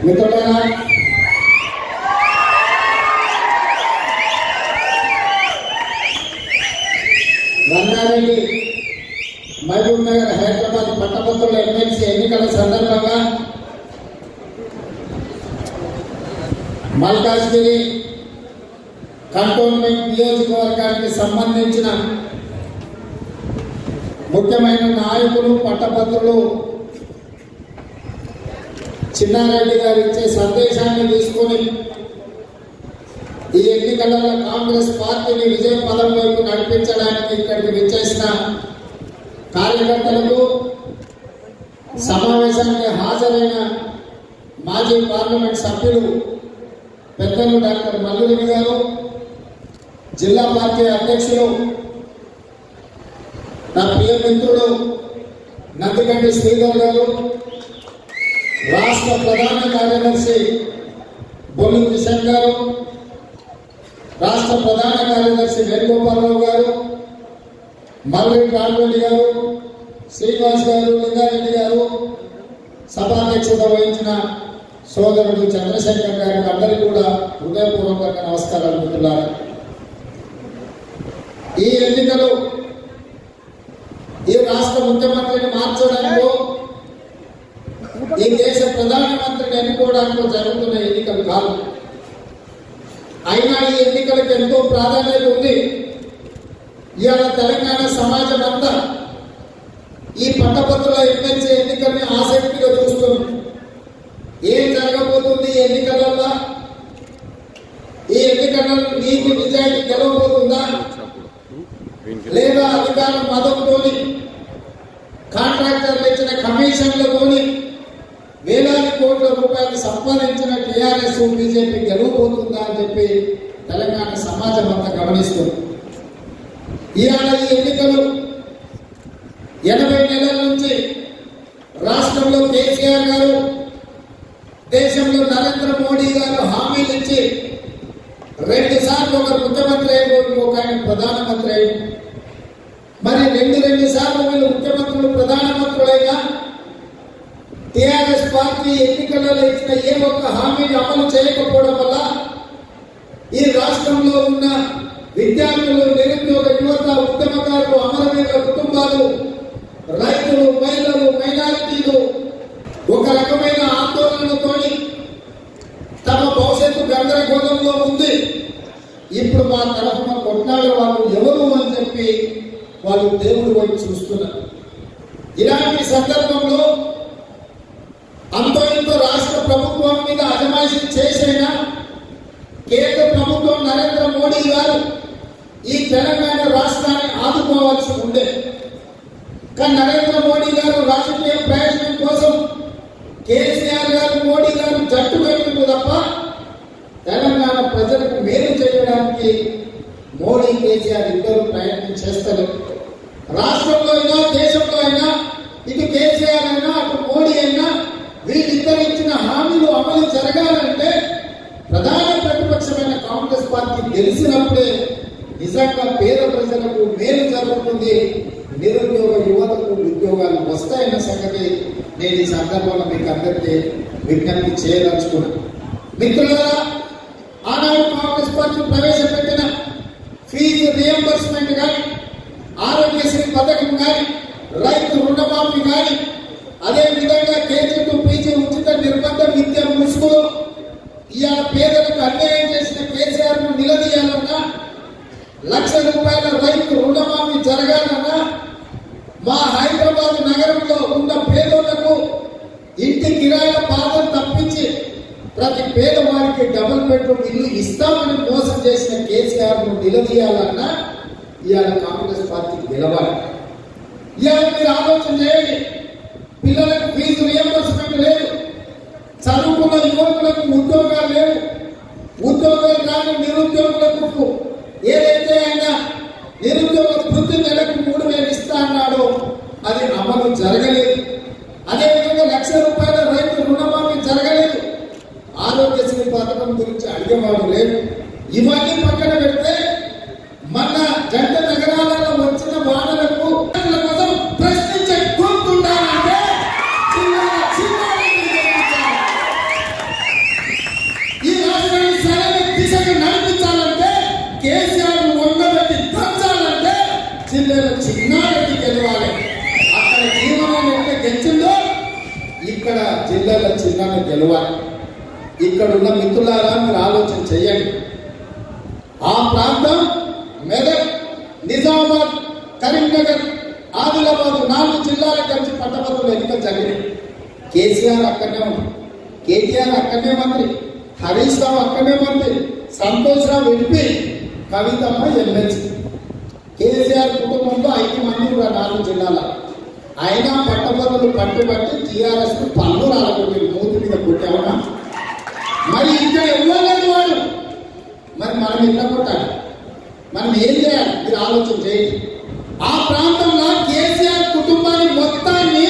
మిత్రులారా రంగారెడ్డి మహబూబ్ నగర్ హైదరాబాద్ పట్టభద్రుల ఎమ్మెల్సీ ఎన్నికల సందర్భంగా మల్కాజ్గిరి కంటోన్మెంట్ నియోజకవర్గానికి సంబంధించిన ముఖ్యమైన నాయకులు పట్టభద్రులు చిన్నారెడ్డి గారు ఇచ్చే సందేశాన్ని తీసుకొని ఈ ఎన్నికలలో కాంగ్రెస్ పార్టీని విజయ పదం వైపు నడిపించడానికి ఇక్కడికి విచ్చేసిన కార్యకర్తలకు సమావేశానికి హాజరైన మాజీ పార్లమెంట్ సభ్యులు పెద్దలు డాక్టర్ మల్లురెడ్డి గారు జిల్లా పార్టీ అధ్యక్షులు నా ప్రియ మిత్రుడు నందిగంటి శ్రీధర్ గారు రాష్ట్ర ప్రధాన కార్యదర్శి బొల్లు కిషన్ గారు రాష్ట్ర ప్రధాన కార్యదర్శి వేణుగోపాలరావు గారు మల్లి రాఘవరెడ్డి గారు శ్రీనివాస్ గారు లింగారెడ్డి గారు సభాధ్యక్షత వహించిన సోదరుడు చంద్రశేఖర్ గారికి అందరికీ కూడా హృదయపూర్వకంగా నమస్కారాలు మిత్రులారా ఈ ఎన్నికలు ఈ రాష్ట్ర ముఖ్యమంత్రిని మార్చడంలో ఈ దేశ ప్రధానమంత్రిని ఎన్నుకోవడానికి జరుగుతున్న ఎన్నికలు కాదు అయినా ఈ ఎన్నికలకు ఎంతో ప్రాధాన్యత ఉంది ఇవాళ తెలంగాణ సమాజం అంతా ఈ పట్టభద్రుల ఎమ్మెల్సీ ఎన్నికల్ని ఆసక్తిగా చూస్తుంది ఏం జరగబోతుంది ఈ ఎన్నికలలో ఈ ఎన్నికలలో నీకు నిజాయితీ గెలవబోతుందా లేదా అధికారం మతంతోని కాంట్రాక్టర్లు ఇచ్చిన కమిషన్లతోని వేలాది కోట్ల రూపాయలు సంపాదించిన టీఆర్ఎస్ బీజేపీ గెలవబోతుందా అని చెప్పి తెలంగాణ సమాజం అంతా గమనిస్తుంది ఇవాళ ఈ ఎన్నికలు ఎనభై నెలల నుంచి రాష్ట్రంలో కేసీఆర్ గారు దేశంలో నరేంద్ర మోడీ గారు హామీలు ఇచ్చి రెండు సార్లు ఒకరు ముఖ్యమంత్రి అయిపోయి ఒక ఆయన ప్రధానమంత్రి అయి మరి రెండు రెండు సార్లు వీళ్ళు ముఖ్యమంత్రులు ప్రధానమంత్రులైనా టిఆర్ఎస్ పార్టీ ఎన్నికలలో ఇచ్చిన ఏ ఒక్క హామీని అమలు చేయకపోవడం వల్ల ఈ రాష్ట్రంలో ఉన్న విద్యార్థులు నిరుద్యోగ యువత ఉద్యమకారులు అమరవీరుల కుటుంబాలు రైతులు మహిళలు మైనారిటీలు ఒక రకమైన ఆందోళనతోని తమ భవిష్యత్తు గందరగోళంలో ఉంది ఇప్పుడు మా తరఫున కొట్లాడే వాళ్ళు ఎవరు అని చెప్పి వాళ్ళు దేవుడి వైపు చూస్తున్నారు ఇలాంటి సందర్భంలో అంతో ఇంతో రాష్ట్ర ప్రభుత్వం మీద అజమాయిషీ చేసైనా కేంద్ర ప్రభుత్వం నరేంద్ర మోడీ గారు ఈ తెలంగాణ రాష్ట్రాన్ని ఆదుకోవాల్సి ఉండే కానీ నరేంద్ర మోడీ గారు రాజకీయ ప్రయోజనం కోసం కేసీఆర్ గారు మోడీ గారు జట్టు కట్టింది తప్ప తెలంగాణ ప్రజలకు మేలు చేయడానికి మోడీ కేసీఆర్ ఇద్దరు ప్రయత్నం చేస్తారు రాష్ట్రంలో అయినా దేశంలో అయినా ఇటు కేసీఆర్ అయినా అటు మోడీ అయినా వీళ్ళిద్దరు ఇచ్చిన హామీలు అమలు జరగాలంటే ప్రధాన ప్రతిపక్షమైన కాంగ్రెస్ పార్టీ గెలిచినప్పుడే నిజంగా పేద ప్రజలకు మేలు జరుగుతుంది నిరుద్యోగ యువతకు ఉద్యోగాలు వస్తాయన్న సంగతి నేను ఈ సందర్భంలో మీకు అందరికీ విజ్ఞప్తి చేయదలుచుకున్నాను మిత్రులారా ఆనాడు కాంగ్రెస్ పార్టీ ప్రవేశపెట్టిన ఫీజు రియంబర్స్మెంట్ కానీ ఆరోగ్యశ్రీ పథకం కానీ రైతు రుణమాఫీ కానీ అదే విధంగా కేజీ టు పీజీ ఉచిత నిర్బంధ విద్య ముసుగులో ఇవాళ పేదలకు అన్యాయం చేసిన కేసీఆర్ ను నిలదీయాలన్నా లక్ష రూపాయల రైతు రుణమాఫీ జరగాలన్నా మా హైదరాబాద్ నగరంలో ఉన్న పేదోళ్లకు ఇంటి కిరాయిల బాధలు తప్పించి ప్రతి పేదవాడికి డబుల్ బెడ్రూమ్ ఇల్లు ఇస్తామని మోసం చేసిన కేసీఆర్ ను నిలదీయాలన్నా ఇవాళ కాంగ్రెస్ పార్టీ గెలవాలి ఇవాళ మీరు ఆలోచన చేయండి పిల్లలకు ఫీజు రియంబర్స్మెంట్ లేదు చదువుకున్న యువకులకు ఉద్యోగాలు లేవు ఉద్యోగాలు రాని నిరుద్యోగులకు ఏదైతే ఆయన నిరుద్యోగ వృత్తి నెలకు మూడు వేలు ఇస్తా అన్నాడో అది అమలు జరగలేదు అదేవిధంగా లక్ష రూపాయల రైతు రుణమాఫీ జరగలేదు ఆరోగ్యశ్రీ పథకం గురించి అడిగేవాడు లేదు ఇవన్నీ పక్కన పెడితే మన జంట నగరాలలో వచ్చిన వానలకు ప్రజల కోసం ప్రశ్నించే గొంతుండాలంటే చిన్న చిన్న జిల్లాల చిన్న గెలవాలి ఇక్కడున్న మిత్రులారా మీరు ఆలోచన చేయండి ఆ ప్రాంతం మెదక్ నిజామాబాద్ కరీంనగర్ ఆదిలాబాద్ నాలుగు జిల్లాల కలిసి పట్టభద్రులు ఎన్నికలు జరిగినాయి కేసీఆర్ అక్కడనే ఉంది కేటీఆర్ అక్కడనే మంత్రి హరీష్ రావు అక్కడనే మంత్రి సంతోష్ రావు ఎంపీ కవితమ్మ ఎమ్మెల్సీ కేసీఆర్ కుటుంబంలో ఐదు మంది కూడా నాలుగు జిల్లాల అయినా పట్టభద్రులు పట్టుబట్టి టీఆర్ఎస్ పన్ను రాలగొట్టి మూతి మీద కొట్టామన్నా మరి ఇక్కడ ఇవ్వలేదు వాడు మరి మనం ఎట్లా కొట్టాలి మనం ఏం చేయాలి మీరు ఆలోచన చేయండి ఆ ప్రాంతంలో కేసీఆర్ కుటుంబాన్ని మొత్తాన్ని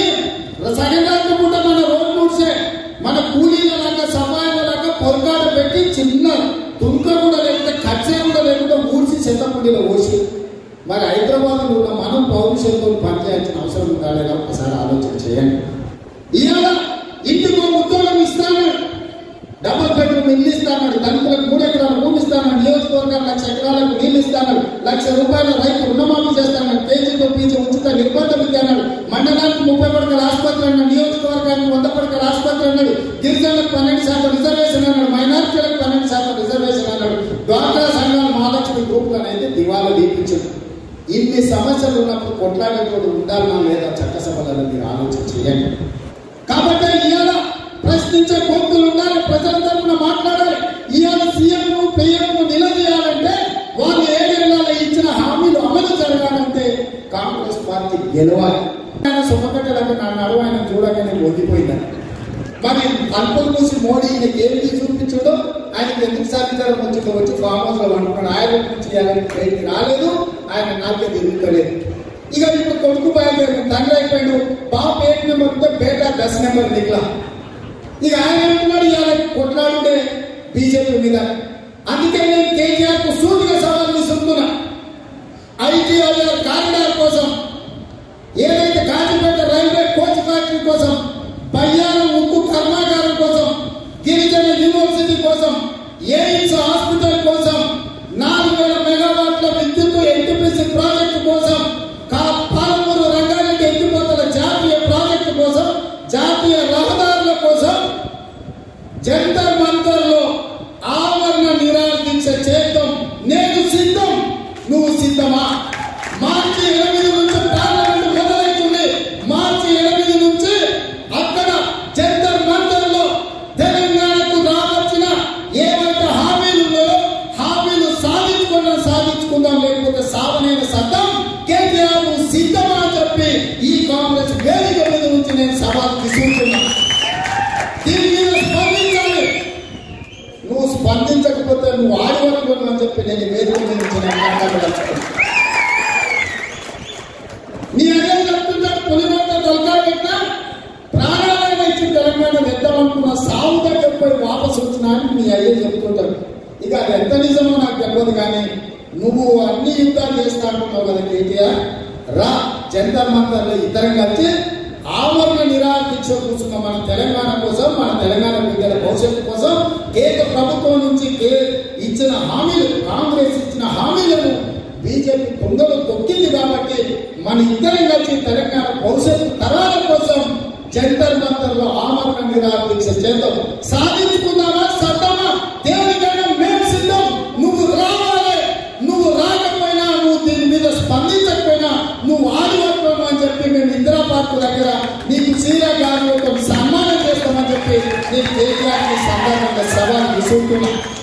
సగంగా మన రోడ్ నూడ్సే మన కూలీల లాగా సఫాయిల లాగా పొరపాటు పెట్టి చిన్న తుంక కూడా లేకుండా ఖర్చే కూడా లేకుండా ఊడ్చి చెత్తకుండీలో పోసి మరి హైదరాబాద్ ఉన్న మనం పౌరుషంతో పనిచేయాల్సిన అవసరం ఉందా లేదా ఒకసారి ఆలోచన చేయండి ఇవాళ ఇంటికి ఒక ఉద్యోగం ఇస్తాను డబుల్ బెడ్రూమ్ ఇల్లు ఇస్తాను దళితులకు మూడు ఎకరాల భూమి ఇస్తాను నియోజకవర్గాలు లక్ష ఎకరాలకు నీళ్లు ఇస్తాను లక్ష రూపాయల రైతు రుణమాఫీ చేస్తాను పేజీతో పీజీ ఉచిత నిర్బంధ విద్య అన్నాడు మండలానికి ముప్పై పడకల ఆసుపత్రి అన్నాడు నియోజకవర్గానికి వంద పడకల ఆసుపత్రి అన్నాడు గిరిజనులకు పన్నెండు శాతం రిజర్వేషన్ అన్నాడు మైనార్టీలకు పన్నెండు శాతం రిజర్వేషన్ అన్నాడు డ్వాక్రా సంఘాలు మహాలక్ష్మి గ్రూపులను అయితే దివాలా దీపించాడు ఇన్ని సమస్యలు ఉన్నప్పుడు కొట్లాడేటోడు ఉండాలన్నా లేదా చట్టసభలలో మీరు ఆలోచన చేయండి కాబట్టి ఇవాళ ప్రశ్నించే గొంతులు ఉండాలి ప్రజల తరఫున మాట్లాడాలి ఇవాళ సీఎం పిఎం నిలదీయాలంటే వాళ్ళు ఏడేళ్లలో ఇచ్చిన హామీలు అమలు జరగాలంటే కాంగ్రెస్ పార్టీ గెలవాలి ఆయన సొమ్మకట్టడానికి నా నడువు ఆయన చూడగానే ఓడిపోయిందని మరి అల్పలు మూసి మోడీ ఈయనకి ఏంటి చూపించడో ఆయనకి ఎందుకు సాధించడం వచ్చిందో వచ్చి ఫామ్ హౌస్ లో అనుకున్నాడు ఆయన గురించి చేయాలని ప్రయత్నం రాలేదు ఆయన నాకే తిరుగుతలేదు ఇక ఇప్పుడు కొడుకు బయలుదేరి తండ్రి అయిపోయాడు బాబు పేట నెంబర్ ఉంటే పేట దశ నెంబర్ దిగలా ఇక ఆయన అంటున్నాడు ఇవాళ కొట్లాడుండే బీజేపీ మీద అందుకే నేను కేటీఆర్ కు సూటిగా సవాల్ విసురుతున్నా ఐటీఐ కారిడార్ కోసం ఏదైతే కాజీపేట రైల్వే కోచ్ ఫ్యాక్టరీ కోసం బయ్యారం ఉక్కు కర్మాగారం కోసం గిరిజన యూనివర్సిటీ కోసం ఎయిమ్స్ హాస్పిటల్ కోసం నాలుగు వేల మెగావాట్ల విద్యుత్ ఎన్టీపీసీ ప్రాజెక్టు కోసం కా- పాలమూరు రంగారెడ్డి ఎత్తిపోతల జాతీయ ప్రాజెక్టు కోసం జాతీయ రహదారుల కోసం జంతర్ మంతర్ లో ఆవరణ నిరాకరించ చేద్దాం నేను సిద్ధం నువ్వు సిద్ధమా మార్చి ఎనిమిది నుంచి పార్లమెంట్ మొదలవుతుంది మార్చి ఎనిమిది నుంచి అక్కడ జంతర్ మంతర్ లో తెలంగాణకు రావచ్చిన ఏవైతే హామీలు ఉన్నాయో హామీలు సాధించుకున్నాం సాధించుకుందాం లేకపోతే సావనైన సత్తం కేటీఆర్ నువ్వు సిద్ధమా అని చెప్పి ఈ కాంగ్రెస్ వేదిక మీద నుంచి నేను సవాల్ విసురుతున్నా దీని మీద స్పందించాలి నువ్వు స్పందించకపోతే నువ్వు ఆడవరకు అని చెప్పి నేను ఈ వేదిక మీద నుంచి నేను మాట్లాడదలుచుకున్నాను నీ అదే చెప్తుంటాడు పులిమంట తొలగాడెట్లా ప్రాణాలైన ఇచ్చి తెలంగాణ వెళ్తామనుకున్న సాగు దగ్గర పోయి వాపసు వచ్చినా అని మీ అయ్యే చెప్తుంటాడు ఇక అది ఎంత నిజమో నాకు తెలియదు కానీ నువ్వు అన్ని యుద్ధాలు చేస్తా అంటున్నావు కదా కేటీఆర్ రా జంతర్ మంతర్లో ఇద్దరం కలిసి ఆవరణ నిరాకరించ కూర్చున్న మన తెలంగాణ కోసం మన తెలంగాణ బిడ్డల భవిష్యత్తు కోసం కేంద్ర ప్రభుత్వం నుంచి కే- ఇచ్చిన హామీలు కాంగ్రెస్ ఇచ్చిన హామీలను బీజేపీ తొందరలు తొక్కింది కాబట్టి మన ఇద్దరం కలిసి తెలంగాణ భవిష్యత్తు తరాల కోసం జంతర్ మంతర్లో ఆమరణ నిరాకరించ చేద్దాం సాధించుకుందామా సత్తామా దేనికైనా మేము సిద్ధం నువ్వు రావాలి నువ్వు రాకపోయినా నువ్వు దీని మీద స్పందించకపోయినా నువ్వు ఆడిపోతావు అని చెప్పి మేము ఇందిరా పార్క్ దగ్గర నీకు చీర గారి సన్మానం చేస్తామని చెప్పి నేను కేటీఆర్ సందర్భంగా సవాల్ విసురుతున్నా